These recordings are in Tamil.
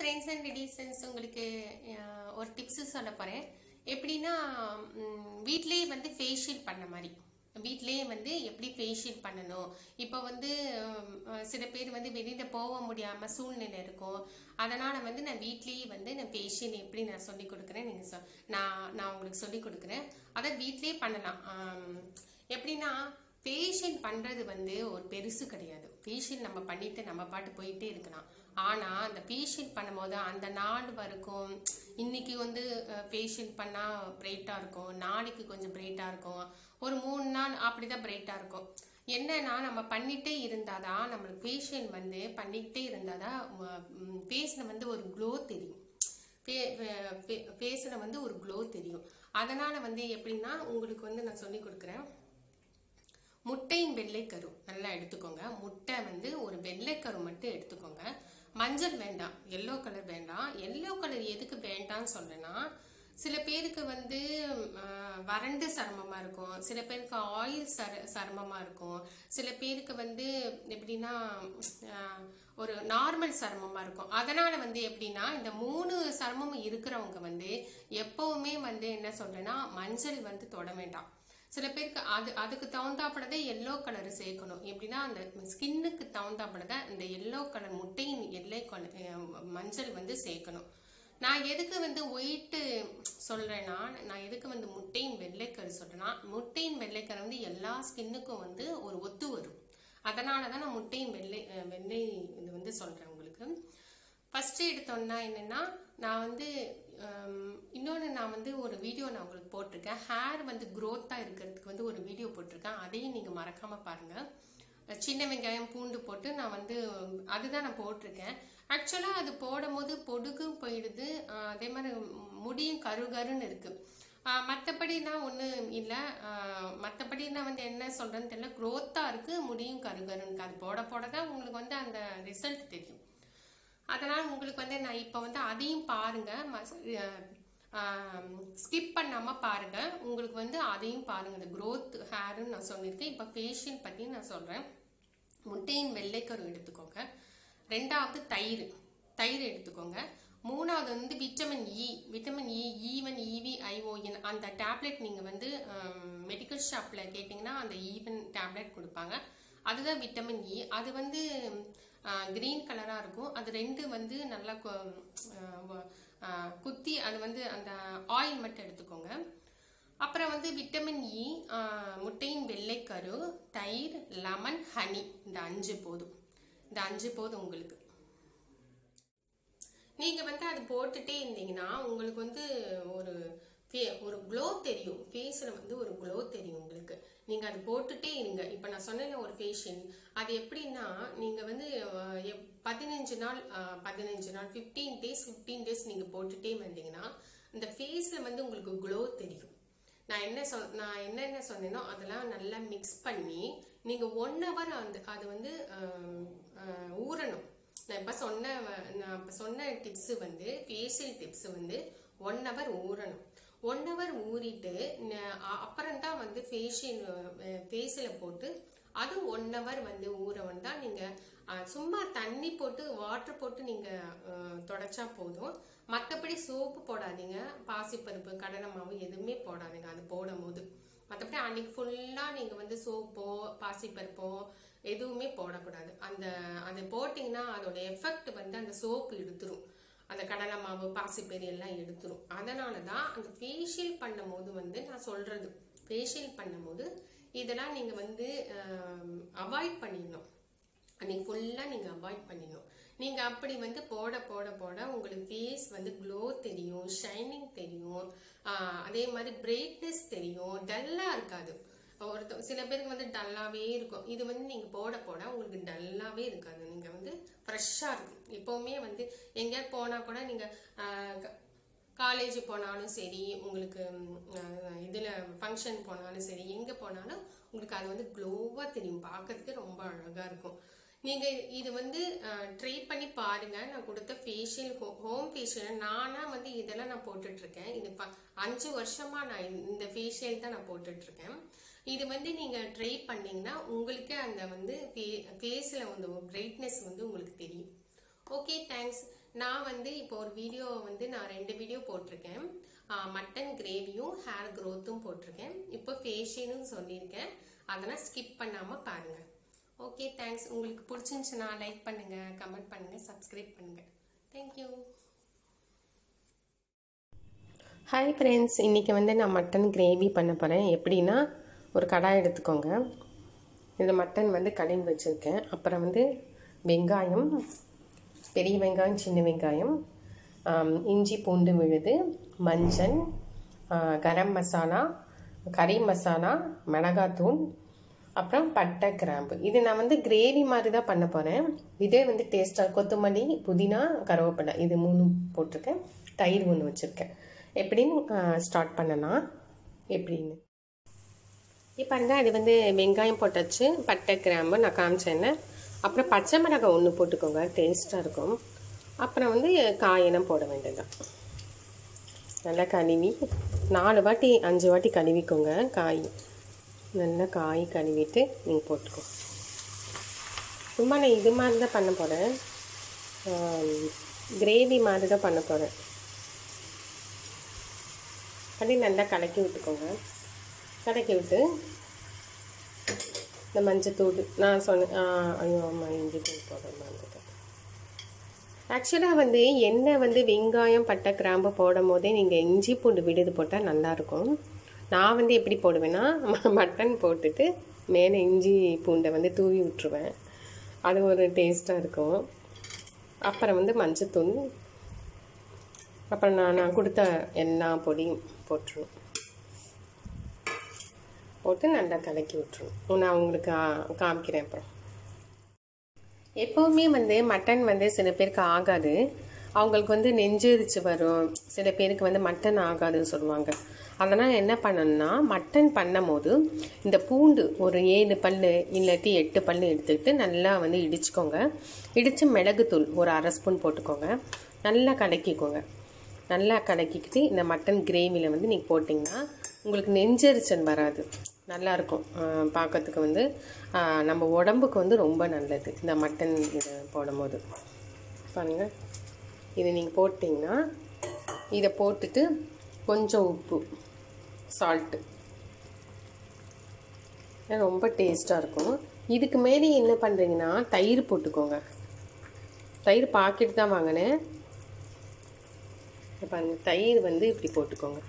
ஃப்ரெண்ட்ஸ் அண்ட் ரிலேஷன்ஸ் உங்களுக்கு அஹ், ஒரு டிப்ஸ் சொல்ல போகிறேன் எப்படின்னா ம், வீட்டிலேயே வந்து ஃபேஷியல் பண்ண மாதிரி வீட்டிலேயே வந்து எப்படி ஃபேஷியல் பண்ணணும் இப்போ வந்து ம், அஹ், சில பேர் வந்து வெளியில் போக முடியாமல் சூழ்நிலை இருக்கும் அதனால் வந்து நான் வீட்லேயே வந்து நான் ஃபேஷியல் எப்படி நான் சொல்லி கொடுக்குறேன் நீங்கள் சொ நான் நான் உங்களுக்கு சொல்லி கொடுக்குறேன் அதை வீட்லேயே பண்ணலாம் ஆம், எப்படின்னா ஃபேஷியல் பண்ணுறது வந்து ஒரு பெருசு கிடையாது ஃபேஷியல் நம்ம பண்ணிட்டு நம்ம பாட்டு போயிட்டே இருக்கலாம் ஆனால் அந்த ஃபேஷியல் பண்ணும்போது அந்த நாள் வரைக்கும் இன்னைக்கு வந்து ஃபேஷியல் பண்ணால் பிரைட்டாக இருக்கும் நாளைக்கு கொஞ்சம் பிரைட்டாக இருக்கும் ஒரு மூணு நாள் அப்படிதான் பிரைட்டாக இருக்கும் என்னன்னா நம்ம பண்ணிட்டே இருந்தாதான் நம்மளுக்கு ஃபேஷியல் வந்து பண்ணிக்கிட்டே இருந்தாதான் ஃபேஸில் வந்து ஒரு க்ளோ தெரியும் ஃபேஸில் வந்து ஒரு க்ளோ தெரியும் அதனால வந்து எப்படின்னா உங்களுக்கு வந்து நான் சொல்லி கொடுக்குறேன் முட்டையின் வெள்ளைக்கரு நல்லா எடுத்துக்கோங்க முட்டை வந்து ஒரு வெள்ளைக்கரு மட்டும் எடுத்துக்கோங்க மஞ்சள் வேண்டாம் எல்லோ கலர் வேண்டாம் எல்லோ கலர் எதுக்கு வேண்டாம்னு சொல்றேன்னா சில பேருக்கு வந்து ஆஹ், வறண்டு சருமமா இருக்கும் சில பேருக்கு ஆயில் சர சருமமா இருக்கும் சில பேருக்கு வந்து எப்படின்னா ஆஹ், ஒரு நார்மல் சருமமா இருக்கும் அதனால வந்து எப்படின்னா இந்த மூணு சருமமும் இருக்கிறவங்க வந்து எப்பவுமே வந்து என்ன சொல்றேன்னா மஞ்சள் வந்து தொட வேண்டாம் சில பேருக்கு அது அதுக்கு தகுந்தாப்படதான் எல்லோ கலர் சேர்க்கணும் எப்படின்னா அந்த ஸ்கின்னுக்கு தகுந்தாப்படதான் இந்த எல்லோ கலர் முட்டையின் எல்லை கலர் மஞ்சள் வந்து சேர்க்கணும் நான் எதுக்கு வந்து ஒயிட்டு சொல்றேன்னா நான் எதுக்கு வந்து முட்டையின் வெள்ளைக்கரு சொல்றேன்னா முட்டையின் வெள்ளைக்கரு வந்து எல்லா ஸ்கின்னுக்கும் வந்து ஒரு ஒத்து வரும் அதனால தான் நான் முட்டையின் வெள்ளை அஹ், வெள்ளை இது வந்து சொல்றேன் உங்களுக்கு ஃபர்ஸ்ட் எடுத்தோன்னா என்னன்னா நான் வந்து ஹம், இன்னொன்று நான் வந்து ஒரு வீடியோ நான் உங்களுக்கு போட்டிருக்கேன் ஹேர் வந்து க்ரோத்தாக இருக்கிறதுக்கு வந்து ஒரு வீடியோ போட்டிருக்கேன் அதையும் நீங்கள் மறக்காமல் பாருங்கள் சின்ன வெங்காயம் பூண்டு போட்டு நான் வந்து அதுதான் நான் போட்டிருக்கேன் ஆக்சுவலாக அது போடும்போது பொடுகும் போயிடுது ஆஹ் அதே மாதிரி முடியும் கரு கருன்னு இருக்கு மற்றபடினா ஒன்றும் இல்லை மற்றபடினா வந்து என்ன சொல்கிறேன்னு தெரியல க்ரோத்தாக இருக்கு முடியும் கருகருன்னு இருக்கு. அது போட போட தான் உங்களுக்கு வந்து அந்த ரிசல்ட் தெரியும் அதனால் உங்களுக்கு வந்து நான் இப்போ வந்து அதையும் பாருங்க ஸ்கிப் பண்ணாம பாருங்க உங்களுக்கு வந்து அதையும் பாருங்க இந்த growth ஹேர்னு நான் சொல்லியிருக்கேன் இப்போ ஃபேஷியல் பத்தி நான் சொல்றேன் முட்டையின் வெள்ளைக்கரு எடுத்துக்கோங்க ரெண்டாவது தயிர் தயிர் எடுத்துக்கோங்க மூணாவது வந்து vitamin E vitamin E even இவி ஐஓஎன் அந்த டேப்லெட் நீங்கள் வந்து மெடிக்கல் ஷாப்பில் கேட்டிங்கன்னா அந்த ஈவன் டேப்லெட் கொடுப்பாங்க அதுதான் விட்டமின் இ அது வந்து கிரீன் கலராக இருக்கும் அது ரெண்டு வந்து நல்லா கு- ஆஹ் வ- ஆஹ் குத்தி அது வந்து அந்த ஆயில் மட்டும் எடுத்துக்கோங்க அப்புறம் வந்து விட்டமின் இ முட்டையின் வெள்ளைக்கரு தயிர் லெமன் ஹனி இந்த அஞ்சு போதும் இந்த அஞ்சு போதும் உங்களுக்கு நீங்க வந்து அது போட்டுட்டே இருந்தீங்கன்னா உங்களுக்கு வந்து ஒரு ஃபே- ஒரு க்ளோ தெரியும் ஃபேஸில் வந்து ஒரு க்ளோ தெரியும் உங்களுக்கு நீங்க அது போட்டுட்டே இருங்க இப்போ நான் சொன்னேன்ல ஒரு ஃபேஷியல் அது எப்படின்னா நீங்க வந்து அஹ், எப்- பதினஞ்சு நாள் அஹ், பதினஞ்சு நாள் ஃபிஃப்டீன் டேஸ் ஃபிஃப்டீன் டேஸ் நீங்க போட்டுட்டே வந்தீங்கன்னா இந்த ஃபேஸ்ல வந்து உங்களுக்கு க்ளோ தெரியும் நான் என்ன சொல் நான் என்னென்ன சொன்னேனோ அதெல்லாம் நல்லா மிக்ஸ் பண்ணி நீங்க ஒன் ஹவர் அந்த அது வந்து ஆஹ், ஆஹ், ஊறணும் நான் இப்ப சொன்ன வ- நான் இப்ப சொன்ன டிப்ஸ் வந்து ஃபேஷியல் டிப்ஸ் வந்து ஒன் ஹவர் ஊறணும் ஒன் ஹவர் ஊறிட்டு அப்புறம் தான் வந்து ஃபேஷியல் ஃபேஸில் போட்டு அது ஒன் ஹவர் வந்து ஊற வந்தா நீங்க அஹ், சும்மா தண்ணி போட்டு வாட்டர் போட்டு நீங்க அஹ், தொடச்சா போதும் மற்றபடி சோப்பு போடாதீங்க பாசிப்பருப்பு கடலை மாவு எதுவுமே போடாதீங்க அது போடும் போது மற்றபடி அன்னைக்கு ஃபுல்லா நீங்க வந்து சோப்போ பாசிப்பருப்போ எதுவுமே போடக்கூடாது அந்த அது போட்டீங்கன்னா அதோட எஃபெக்ட் வந்து அந்த சோப்பு எடுத்துரும் அந்த கடலை மாவு பாசிப்பயிறு எல்லாம் எடுத்துரும் அதனால தான் அந்த ஃபேஷியல் பண்ணும்போது வந்து நான் சொல்றது ஃபேஷியல் பண்ணும்போது இதெல்லாம் நீங்க வந்து அவாய்ட் பண்ணிடணும் அன்னைக்கு ஃபுல்லாக நீங்கள் அவாய்ட் பண்ணிடணும் நீங்கள் அப்படி வந்து போட போட போட உங்களுக்கு ஃபேஸ் வந்து க்ளோ தெரியும் ஷைனிங் தெரியும் ஆஹ் அதே மாதிரி பிரைட்னஸ் தெரியும் டல்லாக இருக்காது ஒருத்த சில பேருக்கு வந்து டல்லாகவே இருக்கும் இது வந்து நீங்கள் போட போட உங்களுக்கு டல்லாகவே இருக்காது நீங்கள் வந்து ஃப்ரெஷ்ஷாக இருக்கும் எப்போவுமே வந்து எங்கேயாவது போனால் கூட நீங்கள் காலேஜ் போனாலும் சரி உங்களுக்கு இதில் ஃபங்க்ஷன் போனாலும் சரி எங்கே போனாலும் உங்களுக்கு அது வந்து க்ளோவாக தெரியும் பார்க்கறதுக்கு ரொம்ப அழகாக இருக்கும் நீங்கள் இது வந்து ட்ரை பண்ணி பாருங்க நான் கொடுத்த ஃபேஷியல் ஹோம் ஃபேஷியல் நானா வந்து இதெல்லாம் நான் போட்டுட்டு இருக்கேன் இது ப- அஞ்சு வருஷமா நான் இந்த ஃபேஷியல் தான் நான் போட்டுட்டு இருக்கேன் இது வந்து நீங்க ட்ரை பண்ணீங்கன்னா உங்களுக்கே அந்த வந்து ஃபேஸில் வந்து பிரைட்னஸ் வந்து உங்களுக்கு தெரியும் ஓகே தேங்க்ஸ் நான் வந்து இப்போ ஒரு வீடியோ வந்து நான் ரெண்டு வீடியோ போட்டிருக்கேன் மட்டன் கிரேவியும் ஹேர் க்ரோத்தும் போட்டிருக்கேன் இப்போ ஃபேஷியலும் சொல்லியிருக்கேன் அதெல்லாம் ஸ்கிப் பண்ணாமல் பாருங்கள் ஓகே தேங்க்ஸ் உங்களுக்கு பிடிச்சிருந்துச்சுன்னா லைக் பண்ணுங்கள் கமெண்ட் பண்ணுங்கள் சப்ஸ்கிரைப் பண்ணுங்கள் தேங்க்யூ ஹாய் ஃப்ரெண்ட்ஸ் இன்றைக்கி வந்து நான் மட்டன் கிரேவி பண்ண போகிறேன் எப்படின்னா ஒரு கடாய் எடுத்துக்கோங்க இதில் மட்டன் வந்து கழுவி வச்சுருக்கேன் அப்புறம் வந்து வெங்காயம் பெரிய வெங்காயம் சின்ன வெங்காயம் இஞ்சி பூண்டு விழுது மஞ்சள் கரம் மசாலா கறி மசாலா மிளகாத்தூள் அப்புறம் பட்டை கிராம்பு இது நான் வந்து கிரேவி மாதிரி தான் பண்ண போகிறேன் இதே வந்து டேஸ்ட்டாக கொத்தமல்லி புதினா கருவேப்பிலை இது மூணு போட்டிருக்கேன் தயிர் ஒன்று வச்சுருக்கேன் எப்படின்னு ஸ்டார்ட் பண்ணலாம் எப்படின்னு இப்போ பாருங்க அது வந்து வெங்காயம் போட்டாச்சு பட்டை கிராம்பு நான் காமிச்சேன்னு அப்புறம் பச்சை மிளகாய் ஒன்று போட்டுக்கோங்க டேஸ்ட்டாக இருக்கும் அப்புறம் வந்து காயெல்லாம் போட வேண்டியதுதான் நல்லா கழுவி நாலு வாட்டி அஞ்சு வாட்டி கழுவிக்கோங்க காய் நல்லா காய் கழுவிட்டு நீங்கள் போட்டுக்கோ சும்மா நான் இது மாதிரி தான் பண்ண போகிறேன் கிரேவி மாதிரி தான் பண்ண போகிறேன் அப்படி நல்லா கலக்கி விட்டுக்கோங்க கலக்கி விட்டு இந்த மஞ்சத்தூள் நான் சொன்னேன் ஐயோ ஆமாம் இஞ்சி தூள் போடுற மறந்துட்டேன் ஆக்சுவலாக வந்து எண்ணெய் வந்து வெங்காயம் பட்டை கிராம்பு போடும் போதே நீங்கள் இஞ்சி பூண்டு விடுது போட்டால் நல்லாயிருக்கும் நான் வந்து எப்படி போடுவேன்னா மட்டன் போட்டுட்டு மேலே இஞ்சி பூண்டை வந்து தூவி விட்டுருவேன் அது ஒரு டேஸ்ட்டாக இருக்கும் அப்புறம் வந்து மஞ்சத்தூள் அப்புறம் நான் நான் கொடுத்த எல்லா பொடியும் போட்டுருவேன் போட்டு நல்லா கலக்கி விட்டுருணும் நான் உங்களுக்கு காமிக்கிறேன் அப்புறம் எப்போவுமே வந்து மட்டன் வந்து சில பேருக்கு ஆகாது அவங்களுக்கு வந்து நெஞ்செரிச்சு வரும் சில பேருக்கு வந்து மட்டன் ஆகாதுன்னு சொல்லுவாங்க அதனால் என்ன பண்ணணும்னா மட்டன் பண்ணும் போது இந்த பூண்டு ஒரு ஏழு பல் இல்லாட்டி எட்டு பல் எடுத்துக்கிட்டு நல்லா வந்து இடிச்சுக்கோங்க இடித்து மிளகுத்தூள் ஒரு அரை ஸ்பூன் போட்டுக்கோங்க நல்லா கலக்கிக்கோங்க நல்லா கலக்கிக்கிட்டு இந்த மட்டன் கிரேவியில் வந்து நீங்கள் போட்டிங்கன்னா உங்களுக்கு நெஞ்சரிச்சல் வராது நல்லாயிருக்கும் பார்க்கறதுக்கு வந்து நம்ம உடம்புக்கு வந்து ரொம்ப நல்லது இந்த மட்டன் இது போடும்போது பாருங்கள் இதை நீங்கள் போட்டிங்கன்னா இதை போட்டுட்டு கொஞ்சம் உப்பு சால்ட்டு ரொம்ப டேஸ்ட்டாக இருக்கும் இதுக்கு மேலே என்ன பண்ணுறீங்கன்னா தயிர் போட்டுக்கோங்க தயிர் பாக்கெட் தான் வாங்கினேன் பாருங்கள் தயிர் வந்து இப்படி போட்டுக்கோங்க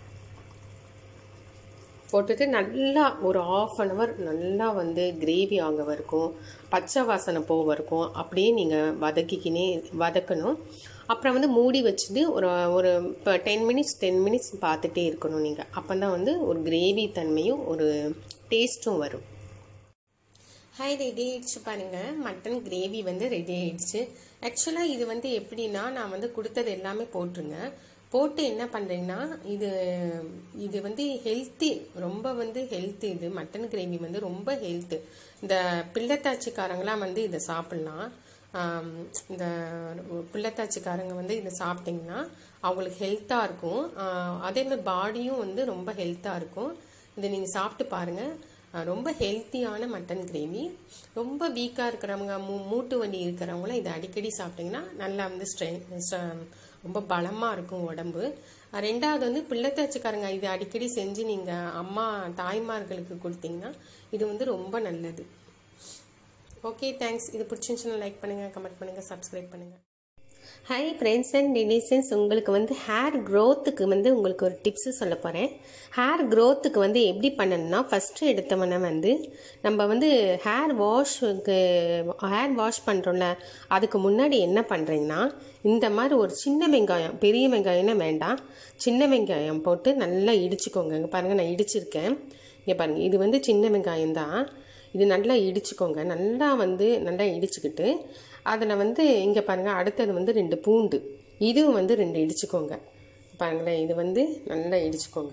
போட்டுட்டு நல்லா ஒரு ஆஃப் அன் ஹவர் நல்லா வந்து கிரேவி ஆக வரைக்கும் பச்சை வாசனை போக வரைக்கும் அப்படியே நீங்கள் வதக்கிக்கினே வதக்கணும் அப்புறம் வந்து மூடி வச்சுட்டு ஒரு ஒரு இப்போ டென் மினிட்ஸ் டென் மினிட்ஸ் பார்த்துட்டே இருக்கணும் நீங்கள் அப்போ தான் வந்து ஒரு கிரேவி தன்மையும் ஒரு டேஸ்ட்டும் வரும் ஹாய் ரெடி ஆயிடுச்சு பாருங்கள் மட்டன் கிரேவி வந்து ரெடி ஆயிடுச்சு ஆக்சுவலாக இது வந்து எப்படின்னா நான் வந்து கொடுத்தது எல்லாமே போட்டுருங்க போட்டு என்ன பண்ணுறீங்கன்னா இது இது வந்து ஹெல்த்தி ரொம்ப வந்து ஹெல்த்து இது மட்டன் கிரேவி வந்து ரொம்ப ஹெல்த்து இந்த பிள்ளைத்தாச்சிக்காரங்களாம் வந்து இதை சாப்பிட்லாம் இந்த பிள்ளைத்தாச்சிக்காரங்க வந்து இதை சாப்பிட்டிங்கன்னா அவங்களுக்கு ஹெல்த்தாக இருக்கும் அதே மாதிரி பாடியும் வந்து ரொம்ப ஹெல்த்தாக இருக்கும் இதை நீங்கள் சாப்பிட்டு பாருங்கள் ரொம்ப ஹெல்த்தியான மட்டன் கிரேவி ரொம்ப வீக்காக இருக்கிறவங்க மூ மூட்டு வலி இருக்கிறவங்களாம் இதை அடிக்கடி சாப்பிட்டிங்கன்னா நல்லா வந்து ஸ்ட்ரெ ரொம்ப பலமாக இருக்கும் உடம்பு ரெண்டாவது வந்து பிள்ளைத்தாச்சிக்காரங்க இது அடிக்கடி செஞ்சு நீங்கள் அம்மா தாய்மார்களுக்கு கொடுத்தீங்கன்னா இது வந்து ரொம்ப நல்லது ஓகே தேங்க்ஸ் இது பிடிச்சிருந்துச்சுன்னா லைக் பண்ணுங்கள் கமெண்ட் பண்ணுங்கள் சப்ஸ்கிரைப் பண்ணுங்கள் ஹாய் ஃப்ரெண்ட்ஸ் அண்ட் ரிலேஷன்ஸ் உங்களுக்கு வந்து ஹேர் க்ரோத்துக்கு வந்து உங்களுக்கு ஒரு டிப்ஸு சொல்ல போகிறேன் ஹேர் க்ரோத்துக்கு வந்து எப்படி பண்ணணும்னா ஃபஸ்ட்டு எடுத்தவொன்னே வந்து நம்ம வந்து ஹேர் வாஷுக்கு ஹேர் வாஷ் பண்ணுறோம்ல அதுக்கு முன்னாடி என்ன பண்ணுறீங்கன்னா இந்த மாதிரி ஒரு சின்ன வெங்காயம் பெரிய வெங்காயம்னா வேண்டாம் சின்ன வெங்காயம் போட்டு நல்லா இடிச்சுக்கோங்க இங்கே பாருங்கள் நான் இடிச்சிருக்கேன் இங்கே பாருங்கள் இது வந்து சின்ன வெங்காயம் தான் இது நல்லா இடிச்சுக்கோங்க நல்லா வந்து நல்லா இடிச்சுக்கிட்டு அதில் வந்து இங்கே பாருங்கள் அடுத்தது வந்து ரெண்டு பூண்டு இதுவும் வந்து ரெண்டு இடிச்சுக்கோங்க பாருங்களேன் இது வந்து நல்லா இடிச்சுக்கோங்க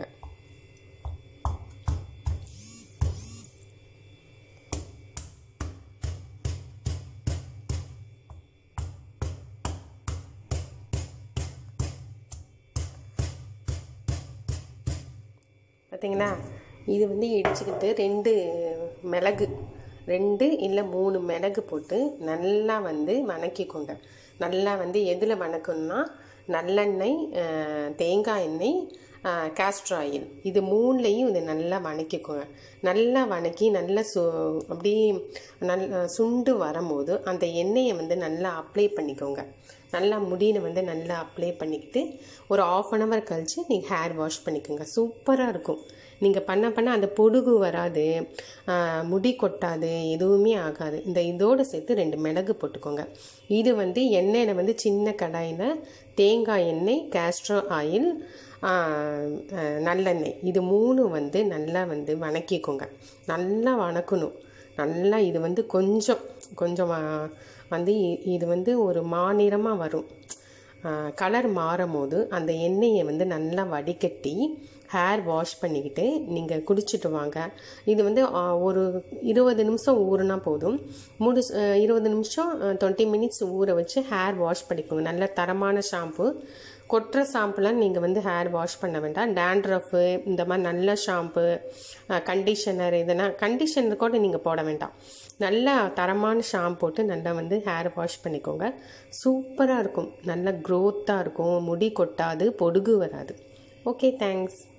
பார்த்தீங்களா இது வந்து இடிச்சுக்கிட்டு ரெண்டு மிளகு ரெண்டு இல்லை மூணு மிளகு போட்டு நல்லா வந்து வணக்கிக்கோங்க நல்லா வந்து எதில் வணக்கணும்னா நல்லெண்ணெய் அஹ், தேங்காய் எண்ணெய் கேஸ்ட்ர் ஆயில் இது மூணுலேயும் இதை நல்லா வணக்கிக்கோங்க நல்லா வணக்கி நல்லா சு அப்படியே நல் சுண்டு வரும்போது அந்த எண்ணெயை வந்து நல்லா அப்ளை பண்ணிக்கோங்க நல்லா முடியில் வந்து நல்லா அப்ளை பண்ணிக்கிட்டு ஒரு ஆஃப் அன் ஹவர் கழித்து நீங்கள் ஹேர் வாஷ் பண்ணிக்கோங்க சூப்பராக இருக்கும் நீங்கள் பண்ண பண்ண அந்த பொடுகு வராது ஆஹ், முடி கொட்டாது எதுவுமே ஆகாது இந்த இதோடு சேர்த்து ரெண்டு மிளகு போட்டுக்கோங்க இது வந்து எண்ணெயில் வந்து சின்ன கடாயில் தேங்காய் எண்ணெய் கேஸ்ட்ரோ ஆயில் ஆஹ், ஆஹ், நல்லெண்ணெய் இது மூணு வந்து நல்லா வந்து வணக்கிக்கோங்க நல்லா வணக்கணும் நல்லா இது வந்து கொஞ்சம் கொஞ்சம் வ- வந்து இ- இது வந்து ஒரு மாநிறமாக வரும் கலர் மாறும் போது அந்த எண்ணெயை வந்து நல்லா வடிகட்டி ஹேர் வாஷ் பண்ணிக்கிட்டு நீங்கள் குடிச்சிட்டு வாங்க இது வந்து ஆ, ஒரு இருபது நிமிஷம் ஊறுனா போதும் முடி இருபது நிமிஷம் டுவெண்ட்டி மினிட்ஸ் ஊற வச்சு ஹேர் வாஷ் பண்ணிக்கோங்க நல்ல தரமான ஷாம்பு கொட்டுற ஷாம்புலாம் நீங்கள் வந்து ஹேர் வாஷ் பண்ண வேண்டாம் டேண்ட்ரஃபு இந்த மாதிரி நல்ல ஷாம்பு கண்டிஷனர் இதெல்லாம் கண்டிஷனர் கூட நீங்கள் போட வேண்டாம் நல்லா தரமான ஷாம்பு போட்டு நல்லா வந்து ஹேர் வாஷ் பண்ணிக்கோங்க சூப்பராக இருக்கும் நல்ல க்ரோத்தாக இருக்கும் முடி கொட்டாது பொடுகு வராது ஓகே தேங்க்ஸ்